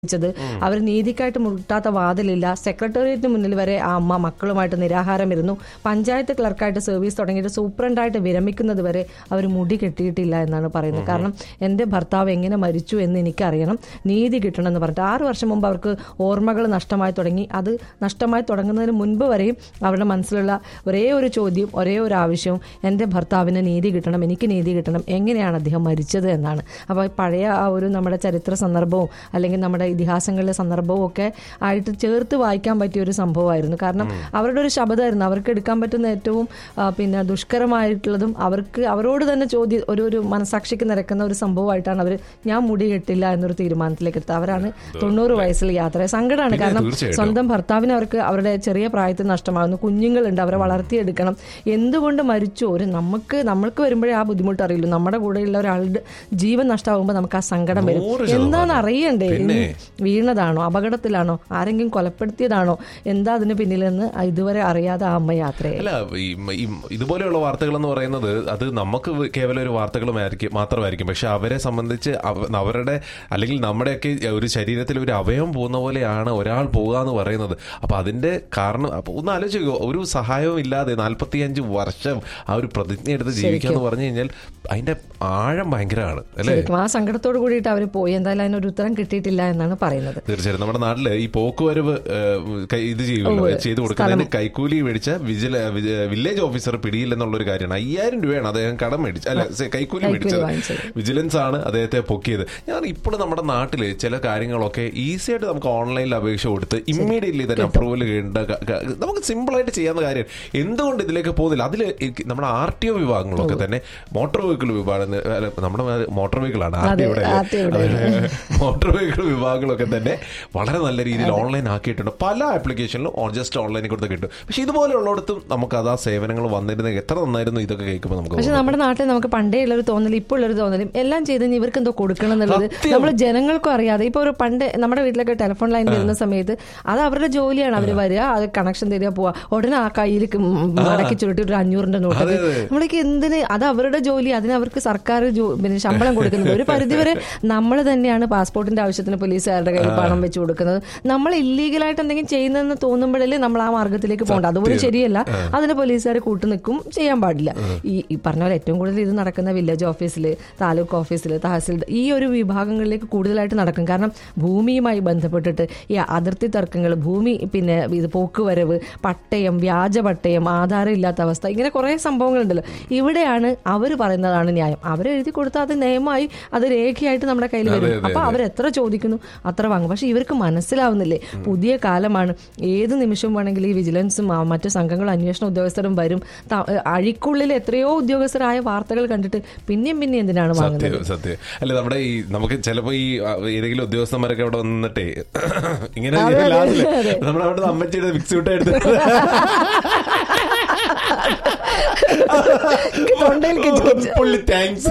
ച്ചത് അവർ നീതിക്കായിട്ട് മുട്ടാത്ത വാതിലില്ല സെക്രട്ടേറിയറ്റിന് മുന്നിൽ വരെ ആ അമ്മ മക്കളുമായിട്ട് നിരാഹാരമിരുന്നു പഞ്ചായത്ത് ക്ലർക്കായിട്ട് സർവീസ് തുടങ്ങിയിട്ട് സൂപ്രണ്ടായിട്ട് വിരമിക്കുന്നത് വരെ അവർ മുടി കെട്ടിയിട്ടില്ല എന്നാണ് പറയുന്നത് കാരണം എൻ്റെ ഭർത്താവ് എങ്ങനെ മരിച്ചു എന്ന് എനിക്കറിയണം നീതി കിട്ടണം എന്ന് പറഞ്ഞിട്ട് ആറ് വർഷം മുമ്പ് അവർക്ക് ഓർമ്മകൾ നഷ്ടമായി തുടങ്ങി അത് നഷ്ടമായി തുടങ്ങുന്നതിന് മുൻപ് വരെയും അവരുടെ മനസ്സിലുള്ള ഒരേ ഒരു ചോദ്യം ഒരേ ഒരു ആവശ്യവും എൻ്റെ ഭർത്താവിന് നീതി കിട്ടണം എനിക്ക് നീതി കിട്ടണം എങ്ങനെയാണ് അദ്ദേഹം മരിച്ചത് എന്നാണ് അപ്പോൾ പഴയ ആ ഒരു നമ്മുടെ ചരിത്ര സന്ദർഭവും അല്ലെങ്കിൽ നമ്മുടെ ഇതിഹാസങ്ങളിലെ സന്ദർഭവും ഒക്കെ ആയിട്ട് ചേർത്ത് വായിക്കാൻ പറ്റിയ ഒരു സംഭവമായിരുന്നു കാരണം അവരുടെ ഒരു ശബ്ദമായിരുന്നു അവർക്ക് എടുക്കാൻ പറ്റുന്ന ഏറ്റവും ആ, പിന്നെ ദുഷ്കരമായിട്ടുള്ളതും അവർക്ക് അവരോട് തന്നെ ചോദ്യം ഒരു ഒരു മനസാക്ഷിക്ക് നിരക്കുന്ന ഒരു സംഭവമായിട്ടാണ് അവർ ഞാൻ മുടി കെട്ടില്ല എന്നൊരു തീരുമാനത്തിലേക്ക് എത്തുക അവരാണ് തൊണ്ണൂറ് വയസ്സിൽ യാത്ര സങ്കടമാണ് പിന്നെ കാരണം തീർച്ചയായിട്ടും. സ്വന്തം ഭർത്താവിന് അവർക്ക് അവരുടെ ചെറിയ പ്രായത്തിൽ നഷ്ടമാകുന്നു കുഞ്ഞുങ്ങളുണ്ട് അവരെ വളർത്തിയെടുക്കണം എന്തുകൊണ്ട് മരിച്ചു ഒരു നമുക്ക് നമ്മൾക്ക് വരുമ്പോഴേ ആ ബുദ്ധിമുട്ട് അറിയുള്ളൂ നമ്മുടെ കൂടെയുള്ള ഒരാളുടെ ജീവൻ നഷ്ടമാകുമ്പോൾ നമുക്ക് ആ സങ്കടം വരും നൂറ് ശതമാനം. എന്താണെന്ന് അറിയണ്ടേ പിന്നെ. ഇനി വീണതാണോ അപകടത്തിലാണോ ആരെങ്കിലും കൊലപ്പെടുത്തിയതാണോ എന്താ അതിന് പിന്നിലെന്ന് ഇതുവരെ അറിയാതെ ആ അമ്മ യാത്രയായി അല്ല ഈ ഈ ഇതുപോലെയുള്ള വാർത്തകൾ എന്ന് പറയുന്നത് അത് നമുക്ക് കേവലം ഒരു വാർത്തകളുമായിരിക്കും മാത്രമായിരിക്കും പക്ഷെ അവരെ സംബന്ധിച്ച് അവ- അവരുടെ അല്ലെങ്കിൽ നമ്മുടെയൊക്കെ ഒരു ശരീരത്തിൽ ഒരു അവയവം പോകുന്ന പോലെയാണ് ഒരാൾ പോകുക എന്ന് പറയുന്നത് അപ്പൊ അതിന്റെ കാരണം അപ്പൊ ഒന്ന് ആലോചിക്കുക ഒരു സഹായവും ഇല്ലാതെ നാല്പത്തിയഞ്ച് വർഷം ആ ഒരു പ്രതിജ്ഞ എടുത്ത് ജീവിക്കുക എന്ന് പറഞ്ഞു കഴിഞ്ഞാൽ അതിന്റെ ആഴം ഭയങ്കരമാണ് അല്ലേ ശരിക്കും ആ സങ്കടത്തോട് കൂടിയിട്ട് അവർ പോയി എന്തായാലും അതിനൊരു ഉത്തരം കിട്ടിയിട്ടില്ല എന്നാണ് പറയുന്നത് തീർച്ചയായിട്ടും നമ്മുടെ നാട്ടില് ഈ പോക്കുവരവ് ഏഹ്, കൈ- ഇത് ചെയ്യുമല്ലോ ഉവ്വ്. ചെയ്തു കൊടുക്കുന്നതിന് കൈക്കൂലി മേടിച്ച വിജില വിജ- വില്ലേജ് ഓഫീസർ പിടിയില്ലെന്നുള്ള ഒരു കാര്യമാണ് അയ്യായിരം രൂപയാണ് അദ്ദേഹം കടം മേടിച്ച അല്ല സെ- കൈക്കൂലി കൈക്കൂലി മേടിച്ചത് വാങ്ങിച്ചത്. വിജിലൻസ് ആണ് അദ്ദേഹത്തെ പൊക്കിയത് ഞാൻ ഇപ്പോൾ നമ്മുടെ നാട്ടില് ചില കാര്യങ്ങളൊക്കെ ഈസി ആയിട്ട് നമുക്ക് ഓൺലൈനിൽ അപേക്ഷ കൊടുത്ത് ഇമ്മീഡിയറ്റ്ലി തന്നെ അപ്രൂവൽ ചെയ്യേണ്ട ക- ക- നമുക്ക് സിമ്പിൾ ആയിട്ട് ചെയ്യാവുന്ന കാര്യം എന്തുകൊണ്ട് ഇതിലേക്ക് പോകുന്നില്ല അതിൽ നമ്മുടെ ആർ ടി ഒ വിഭാഗങ്ങളൊക്കെ തന്നെ മോട്ടോർ വെഹിക്കിൾ വിഭാഗം അല്ല, നമ്മുടെ മോട്ടോർ വെഹിക്കിൾ ആണ് ആർ ടി അതെ, ഒയുടെ RTO യുടെ. മോട്ടോർ വെഹിക്കിൾ വിഭാഗങ്ങളൊക്കെ തന്നെ വളരെ നല്ല രീതിയിൽ ഓൺലൈൻ ആക്കിയിട്ടുണ്ട് പല ആപ്ലിക്കേഷനിലും ഓൺ ജസ്റ്റ് ഓൺലൈനിൽ കൊടുത്ത് കിട്ടും പക്ഷെ ഇതുപോലെയുള്ളിടത്തും നമുക്ക് അത് ആ സേവനങ്ങൾ വന്നിരുന്നെങ്കിൽ എത്ര നന്നായിരുന്നു ഇതൊക്കെ കേൾക്കുമ്പോൾ നമുക്ക് പക്ഷെ തോന്നും. നമ്മുടെ നാട്ടിൽ നമുക്ക് പണ്ടേ ഉള്ളൊരു തോന്നൽ ഇപ്പോൾ ഉള്ളൊരു തോന്നലും എല്ലാം ചെയ്ത് ഇനി ഇവർക്ക് എന്തോ കൊടുക്കണം എന്നുള്ളത് സത്യം. നമ്മൾ ജനങ്ങൾക്കും അറിയാതെ ഇപ്പൊ ഒരു പണ്ട് നമ്മുടെ വീട്ടിലൊക്കെ ടെലിഫോൺ ലൈൻ വരുന്ന സമയത്ത് അത് അവരുടെ ജോലിയാണ് അവർ വരിക അത് കണക്ഷൻ തരിക പോവാ ഉടനെ ആ കയ്യിൽ മടക്കി ചുരുട്ടി ഒരു അഞ്ഞൂറിന്റെ നോട്ട് അതെ, അതെ. നമ്മളേക്ക് എന്തിന് അത് അവരുടെ ജോലി അതിന് അവർക്ക് സർക്കാർ ജോ- പിന്നെ ശമ്പളം കൊടുക്കുന്നത് ഒരു പരിധിവരെ നമ്മൾ തന്നെയാണ് പാസ്പോർട്ടിന്റെ ആവശ്യത്തിന് പോലീസുകാരുടെ കയ്യിൽ പണം വെച്ച് കൊടുക്കുന്നത് നമ്മൾ ഇല്ലീഗലായിട്ട് എന്തെങ്കിലും ചെയ്യുന്നതെന്ന് തോന്നുമ്പോഴല്ലേ നമ്മൾ ആ മാർഗത്തിലേക്ക് പോകണ്ട അതുപോലെ ശരിയല്ല അതിന് പോലീസുകാർ കൂട്ടു നിൽക്കും ചെയ്യാൻ പാടില്ല ഈ ഈ പറഞ്ഞ പോലെ ഏറ്റവും കൂടുതൽ ഇത് നടക്കുന്ന വില്ലേജ് ഓഫീസിൽ താലൂക്ക് ഓഫീസിൽ തഹസിൽ ഈ ഒരു വിഭാഗങ്ങളിലേക്ക് കൂടുതലായിട്ട് നടക്കും കാരണം ഭൂമിയുമായി ബന്ധപ്പെട്ടിട്ട് ഈ അതിർത്തി തർക്കങ്ങൾ ഭൂമി പിന്നെ ഇത് പോക്കുവരവ് പട്ടയം വ്യാജ പട്ടയം ആധാരം ഇല്ലാത്ത അവസ്ഥ ഇങ്ങനെ കുറേ സംഭവങ്ങളുണ്ടല്ലോ ഇവിടെയാണ് അവർ പറയുന്നതാണ് ന്യായം അവർ എഴുതി കൊടുത്താൽ അത് നിയമമായി അത് രേഖയായിട്ട് നമ്മുടെ കയ്യിൽ വരും അപ്പൊ അവർ എത്ര ചോദിക്കുന്നു അത്ര വാങ്ങും പക്ഷെ ഇവർക്ക് മനസ്സിലാവുന്നില്ലേ പുതിയ കാലമാണ് ഏത് നിമിഷവും വേണമെങ്കിൽ ഈ വിജിലൻസും ആ മറ്റു സംഘങ്ങളും അന്വേഷണ ഉദ്യോഗസ്ഥരും വരും ത- അഴിക്കുള്ളിൽ എത്രയോ ഉദ്യോഗസ്ഥരായ വാർത്തകൾ കണ്ടിട്ട് പിന്നെയും പിന്നെയും എന്തിനാണ് വാങ്ങുന്നത് സത്യം സത്യം അല്ല നമ്മുടെ ഈ നമുക്ക് ചിലപ്പോ ഈ ആ, ഏതെങ്കിലും ഉദ്യോഗസ്ഥന്മാരൊക്കെ അവിടെ വന്നിട്ടേ ഇങ്ങനെ അതെ, അതെ, ലാസ്റ്റില് അതെ. നമ്മുടെ അവിടെ അമ്മച്ചിയുടെ വിക്സ് വിട്ട് എടുത്ത് എനിക്ക് തൊണ്ടയിൽ കിച്ച് കിച്ച്. പുള്ളി താങ്ക്സ്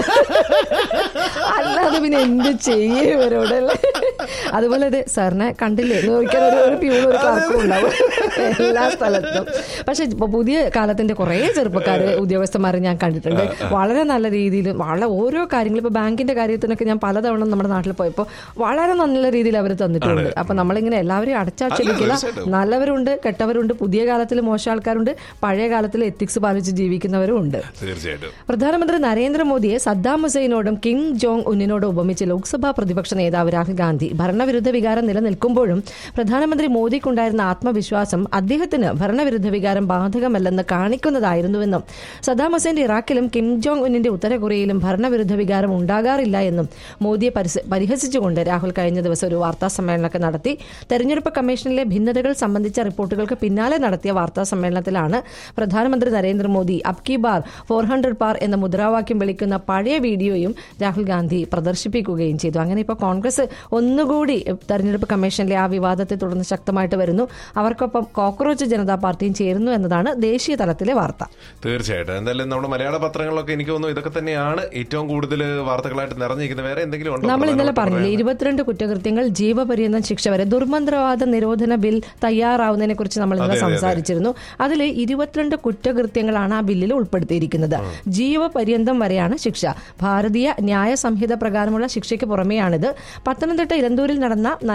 അല്ലാതെ പിന്നെ എന്ത് ചെയ്യേ ഇവരോടല്ലേ അതുപോലെ ഇത് സാറിനെ കണ്ടില്ലേ എന്ന് ചോദിക്കാൻ ഒരു ഒരു പ്യൂണും ഒരു ക്ലാർക്കും ഉണ്ടാവും എല്ലാ സ്ഥലത്തും പക്ഷെ ഇപ്പൊ പുതിയ കാലത്തിന്റെ കുറെ ചെറുപ്പക്കാര് ഉദ്യോഗസ്ഥന്മാരെ ഞാൻ കണ്ടിട്ടുണ്ട് വളരെ നല്ല രീതിയിൽ വളരെ ഓരോ കാര്യങ്ങളും ഇപ്പൊ ബാങ്കിന്റെ കാര്യത്തിനൊക്കെ ഞാൻ പലതവണ നമ്മുടെ നാട്ടിൽ പോയപ്പോൾ വളരെ നല്ല രീതിയിൽ അവർ തന്നിട്ടുണ്ട് അപ്പൊ നമ്മളിങ്ങനെ എല്ലാവരെയും അടച്ചാക്ഷേപിക്കില്ല തീർച്ചയായിട്ടും. നല്ലവരുണ്ട് കെട്ടവരുണ്ട് പുതിയ കാലത്തിൽ മോശം ആൾക്കാരുണ്ട് പഴയ കാലത്തിൽ എത്തിക്സ് പാലിച്ച് ജീവിക്കുന്നവരും ഉണ്ട് തീർച്ചയായിട്ടും പ്രധാനമന്ത്രി നരേന്ദ്രമോദിയെ സദ്ദാം ഹുസൈനോടും കിം ജോങ് ഉന്നിനോടും ഉപമിച്ച് ലോക്സഭാ പ്രതിപക്ഷ നേതാവ് രാഹുൽ ഗാന്ധി ഭരണവിരുദ്ധ വികാരം നിലനിൽക്കുമ്പോഴും പ്രധാനമന്ത്രി മോദിക്കുണ്ടായിരുന്ന ആത്മവിശ്വാസം അദ്ദേഹത്തിന് ഭരണവിരുദ്ധ വികാരം ബാധകമല്ലെന്ന് കാണിക്കുന്നതായിരുന്നുവെന്നും സദ്ദാം ഹുസൈൻ ഇറാഖിലും കിം ജോങ് ഉന്നിന്റെ ഉത്തര കൊറിയയിലും ഭരണവിരുദ്ധ വികാരം ഉണ്ടാകാറില്ല എന്നും മോദിയെ പരിസ- പരിഹസിച്ചുകൊണ്ട് രാഹുൽ കഴിഞ്ഞ ദിവസം ഒരു വാർത്താ സമ്മേളനമൊക്കെ നടത്തി തെരഞ്ഞെടുപ്പ് കമ്മീഷനിലെ ഭിന്നതകൾ സംബന്ധിച്ച റിപ്പോർട്ടുകൾക്ക് പിന്നാലെ നടത്തിയ വാർത്താ സമ്മേളനത്തിലാണ് പ്രധാനമന്ത്രി നരേന്ദ്രമോദി അബ് കി ബാർ ഫോർ ഹൺഡ്രഡ് പാർ എന്ന മുദ്രാവാക്യം വിളിക്കുന്ന പഴയ വീഡിയോയും രാഹുൽ ഗാന്ധി പ്രദർശിപ്പിക്കുകയും ചെയ്തു അങ്ങനെ ഇപ്പോൾ കോൺഗ്രസ് ഒന്നുകൂടി തെരഞ്ഞെടുപ്പ് കമ്മീഷനിലെ ആ വിവാദത്തെ തുടർന്ന് ശക്തമായിട്ട് വരുന്നു അവർക്കൊപ്പം കോക്രോച്ച് ജനതാ പാർട്ടിയും ചേരുന്നു എന്നതാണ് ദേശീയ തലത്തിലെ വാർത്ത തീർച്ചയായിട്ടും എന്തായാലും നമ്മുടെ മലയാള പത്രങ്ങളിലൊക്കെ എനിക്ക് തോന്നുന്നു ഇതൊക്കെ തന്നെയാണ് ഏറ്റവും കൂടുതൽ വാർത്തകളായിട്ട് നിറഞ്ഞിരിക്കുന്നത് വേറെ എന്തെങ്കിലും ഉണ്ടോ നമ്മൾ ഇന്നലെ പ്രധാനമായിട്ട് പറഞ്ഞില്ലേ പറയാൻ? ഇരുപത്തിരണ്ട് കുറ്റകൃത്യങ്ങൾ ജീവപര്യന്തം ശിക്ഷ വരെ ദുർമന്ത്രവാദ നിരോധന ബിൽ തയ്യാറാവുന്നതിനെ കുറിച്ച് നമ്മൾ ഇന്നലെ അതെ, അതെ, അതെ. സംസാരിച്ചിരുന്നു അതിൽ ഇരുപത്തിരണ്ട് കുറ്റകൃത്യങ്ങളാണ് ആ ബില്ലിൽ ഉൾപ്പെടുത്തിയിരിക്കുന്നത് ജീവപര്യന്തം വരെയാണ് ശിക്ഷ ഭാരതീയ ന്യായ സംഹിത പ്രകാരമുള്ള ശിക്ഷയ്ക്ക് പുറമെയാണിത് പത്തനംതിട്ട ഇലന്തൂർ ചെറുവന്തൂരിൽ നടന്ന